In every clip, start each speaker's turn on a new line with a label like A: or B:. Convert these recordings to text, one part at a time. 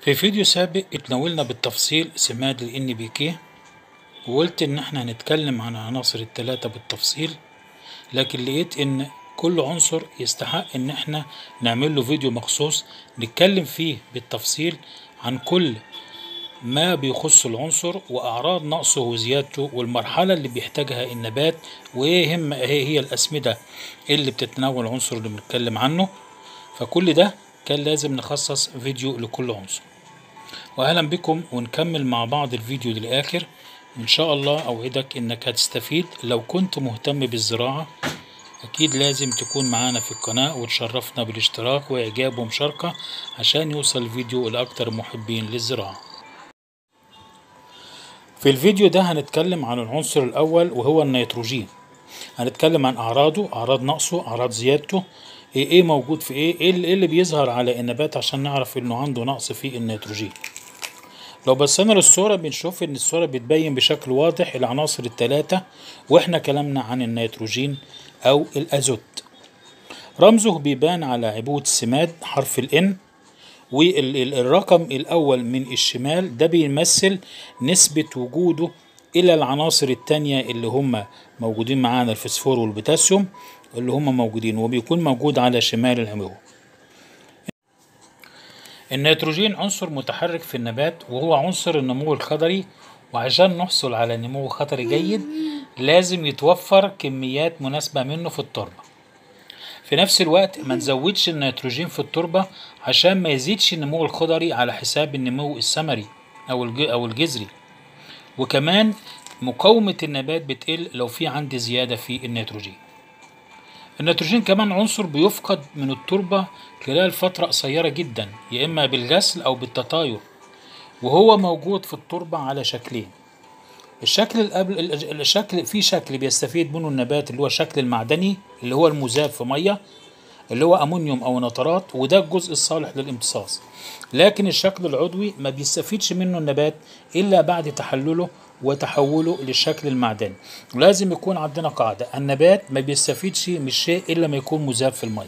A: في فيديو سابق اتناولنا بالتفصيل سماد ال NPK وقلت ان احنا هنتكلم عن عناصر التلاتة بالتفصيل لكن لقيت ان كل عنصر يستحق ان احنا نعمل له فيديو مخصوص نتكلم فيه بالتفصيل عن كل ما بيخص العنصر واعراض نقصه وزيادته والمرحلة اللي بيحتاجها النبات وايه هم ايه هي الاسمدة اللي بتتناول العنصر اللي بنتكلم عنه فكل ده كان لازم نخصص فيديو لكل عنصر واهلا بكم ونكمل مع بعض الفيديو للاخر ان شاء الله اوعدك انك هتستفيد لو كنت مهتم بالزراعة اكيد لازم تكون معانا في القناة وتشرفنا بالاشتراك واعجاب ومشاركة عشان يوصل الفيديو لاكتر محبين للزراعة في الفيديو ده هنتكلم عن العنصر الاول وهو النيتروجين هنتكلم عن اعراضه اعراض نقصه اعراض زيادته ايه ايه موجود في ايه ايه اللي, إيه اللي بيظهر على النبات عشان نعرف انه عنده نقص في النيتروجين لو بصينا للصورة بنشوف ان الصورة بتبين بشكل واضح العناصر الثلاثة واحنا كلامنا عن النيتروجين او الازوت رمزه بيبان على عبوة السماد حرف الان والرقم الاول من الشمال ده بيمثل نسبة وجوده الى العناصر التانية اللي هم موجودين معانا الفسفور والبوتاسيوم اللي هم موجودين وبيكون موجود على شمال العمود النيتروجين عنصر متحرك في النبات وهو عنصر النمو الخضري وعشان نحصل على نمو خضري جيد لازم يتوفر كميات مناسبة منه في التربة في نفس الوقت ما نزودش النيتروجين في التربة عشان ما يزيدش النمو الخضري على حساب النمو الثمري أو أو الجذري وكمان مقاومة النبات بتقل لو في عندي زيادة في النيتروجين النيتروجين كمان عنصر بيفقد من التربة خلال فترة قصيرة جدا يا إما بالغسل أو بالتطاير وهو موجود في التربة على شكلين الشكل القبل الشكل في شكل بيستفيد منه النبات اللي هو الشكل المعدني اللي هو المذاب في ميه اللي هو امونيوم او نترات وده الجزء الصالح للامتصاص لكن الشكل العضوي ما بيستفيدش منه النبات الا بعد تحلله وتحوله للشكل المعدني ولازم يكون عندنا قاعدة النبات ما بيستفيدش من الشيء إلا ما يكون مذاب في المية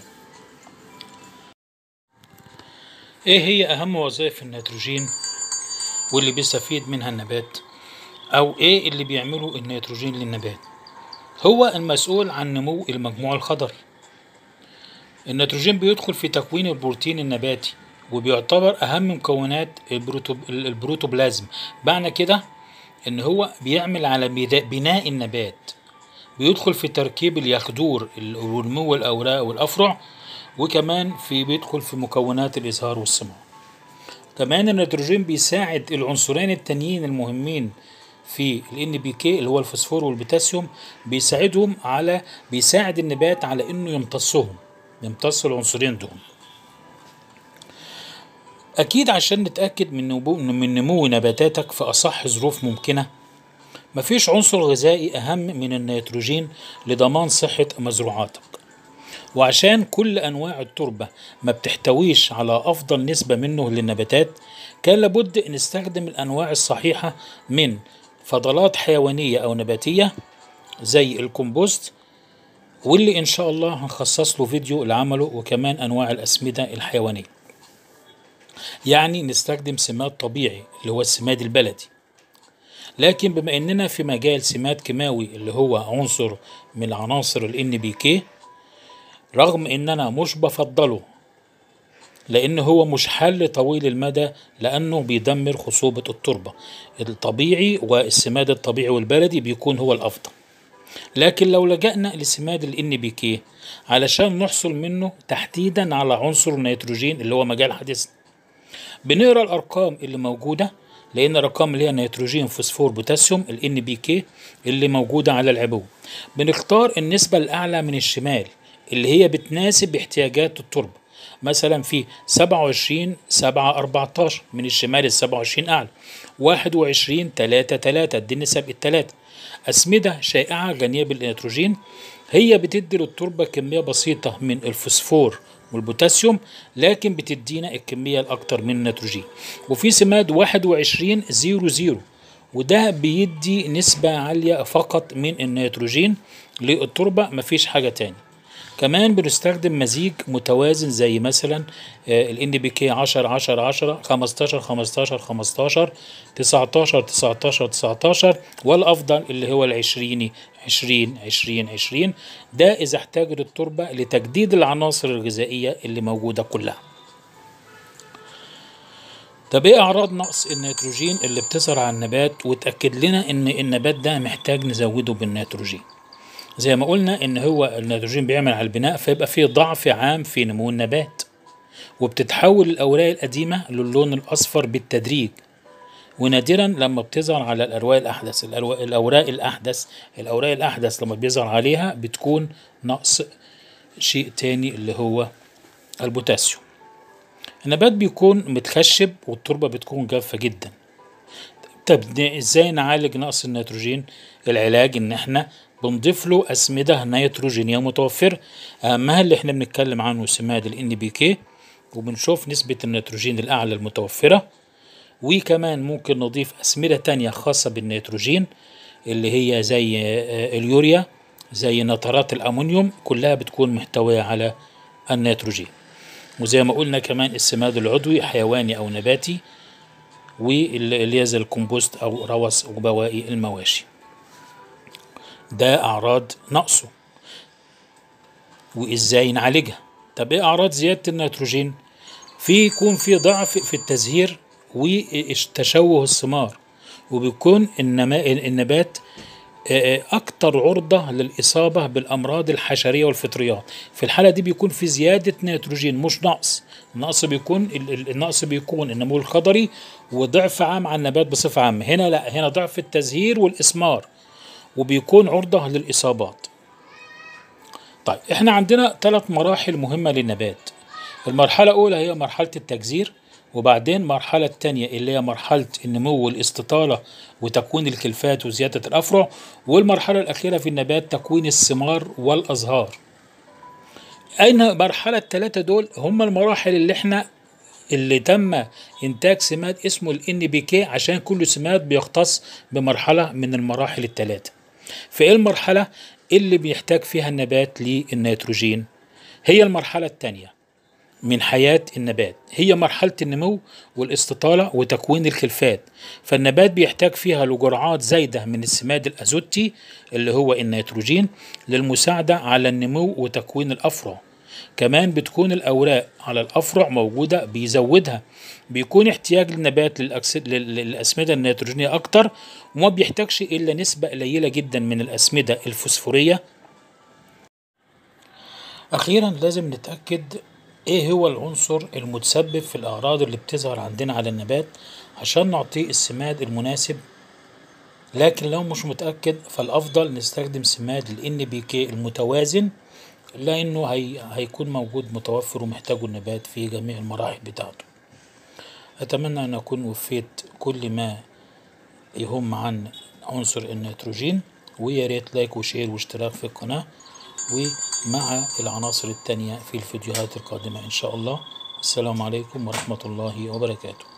A: إيه هي أهم وظائف النيتروجين واللي بيستفيد منها النبات أو إيه اللي بيعمله النيتروجين للنبات هو المسؤول عن نمو المجموع الخضري النيتروجين بيدخل في تكوين البروتين النباتي وبيعتبر أهم مكونات البروتوبلازم معنى كده ان هو بيعمل على بناء النبات بيدخل في تركيب اليخدور ونمو الاوراق والافرع وكمان في بيدخل في مكونات الازهار والثمار كمان النيتروجين بيساعد العنصرين التانيين المهمين في ال NPK اللي هو الفوسفور والبوتاسيوم بيساعدهم على بيساعد النبات على انه يمتصهم يمتص العنصرين دول أكيد عشان نتأكد من نمو, من نمو نباتاتك في أصح ظروف ممكنة مفيش عنصر غذائي أهم من النيتروجين لضمان صحة مزروعاتك وعشان كل أنواع التربة ما بتحتويش على أفضل نسبة منه للنباتات كان لابد نستخدم الأنواع الصحيحة من فضلات حيوانية أو نباتية زي الكمبوست واللي إن شاء الله هنخصص له فيديو لعمله وكمان أنواع الأسمدة الحيوانية يعني نستخدم سماد طبيعي اللي هو السماد البلدي لكن بما اننا في مجال سماد كيماوي اللي هو عنصر من عناصر ال NPK رغم ان انا مش بفضله لان هو مش حل طويل المدى لانه بيدمر خصوبة التربة الطبيعي والسماد الطبيعي والبلدي بيكون هو الافضل لكن لو لجأنا لسماد ال NPK علشان نحصل منه تحديدا على عنصر النيتروجين اللي هو مجال حديثنا بنقرا الارقام اللي موجوده لان الارقام اللي هي نيتروجين فوسفور بوتاسيوم ال NPK اللي موجوده على العبوه بنختار النسبه الاعلى من الشمال اللي هي بتناسب احتياجات التربه مثلا في 27 7 14 من الشمال ال 27 اعلى 21 3 3 دي النسب الثلاثه اسمده شائعه غنيه بالنيتروجين هي بتدي للتربه كميه بسيطه من الفوسفور والبوتاسيوم لكن بتدينا الكمية الأكتر من النيتروجين وفي سماد 21 زيرو زيرو وده بيدي نسبة عالية فقط من النيتروجين للتربة مفيش حاجة تاني كمان بنستخدم مزيج متوازن زي مثلا الان بي كي 10 10 10 15 15 15 19 19 19 والافضل اللي هو العشريني 20 20 20 ده اذا احتاجت التربه لتجديد العناصر الغذائيه اللي موجوده كلها طب ايه اعراض نقص النيتروجين اللي بتظهر على النبات وتاكد لنا ان النبات ده محتاج نزوده بالنيتروجين زي ما قلنا ان هو النيتروجين بيعمل على البناء فيبقى فيه ضعف عام في نمو النبات وبتتحول الاوراق القديمه للون الاصفر بالتدريج ونادرا لما بتظهر على الاوراق الاحدث الاوراق الاحدث الاوراق الاحدث لما بيظهر عليها بتكون نقص شيء تاني اللي هو البوتاسيوم النبات بيكون متخشب والتربة بتكون جافة جدا طب ازاي نعالج نقص النيتروجين العلاج ان احنا بنضيف له اسمده نيتروجينيه متوفره اهمها اللي احنا بنتكلم عنه سماد الان بي كي وبنشوف نسبه النيتروجين الاعلى المتوفره وكمان ممكن نضيف اسمده تانية خاصه بالنيتروجين اللي هي زي اليوريا زي نترات الامونيوم كلها بتكون محتويه على النيتروجين وزي ما قلنا كمان السماد العضوي حيواني او نباتي واللي هي زي الكمبوست او روث وبواقي المواشي ده اعراض نقصه وازاي نعالجها طب ايه اعراض زياده النيتروجين في يكون في ضعف في التزهير وتشوه الثمار وبيكون النماء النبات اكتر عرضة للاصابة بالامراض الحشرية والفطريات في الحالة دي بيكون في زيادة نيتروجين مش نقص النقص بيكون النقص بيكون النمو الخضري وضعف عام على النبات بصفة عامة هنا لا هنا ضعف التزهير والاسمار وبيكون عرضة للاصابات طيب احنا عندنا ثلاث مراحل مهمة للنبات المرحلة الأولى هي مرحلة التجزير وبعدين المرحلة الثانية اللي هي مرحلة النمو والاستطالة وتكوين الكلفات وزيادة الأفرع والمرحلة الأخيرة في النبات تكوين الثمار والأزهار أين مرحلة الثلاثة دول هم المراحل اللي احنا اللي تم إنتاج سماد اسمه ال NPK عشان كل سماد بيختص بمرحلة من المراحل الثلاثة فإيه المرحلة اللي بيحتاج فيها النبات للنيتروجين هي المرحلة الثانية من حياة النبات هي مرحلة النمو والاستطالة وتكوين الخلفات فالنبات بيحتاج فيها لجرعات زايدة من السماد الأزوتي اللي هو النيتروجين للمساعدة على النمو وتكوين الأفرع كمان بتكون الأوراق على الأفرع موجودة بيزودها بيكون احتياج النبات للأسمدة النيتروجينية أكتر وما بيحتاجش إلا نسبة قليلة جدا من الأسمدة الفوسفورية أخيرا لازم نتأكد ايه هو العنصر المتسبب في الاعراض اللي بتظهر عندنا على النبات عشان نعطيه السماد المناسب لكن لو مش متأكد فالافضل نستخدم سماد ال NPK المتوازن لانه هي هيكون موجود متوفر ومحتاجه النبات في جميع المراحل بتاعته اتمنى ان اكون وفيت كل ما يهم عن عنصر النيتروجين ويا ريت لايك وشير واشتراك في القناه ومع العناصر التانية في الفيديوهات القادمة إن شاء الله السلام عليكم ورحمة الله وبركاته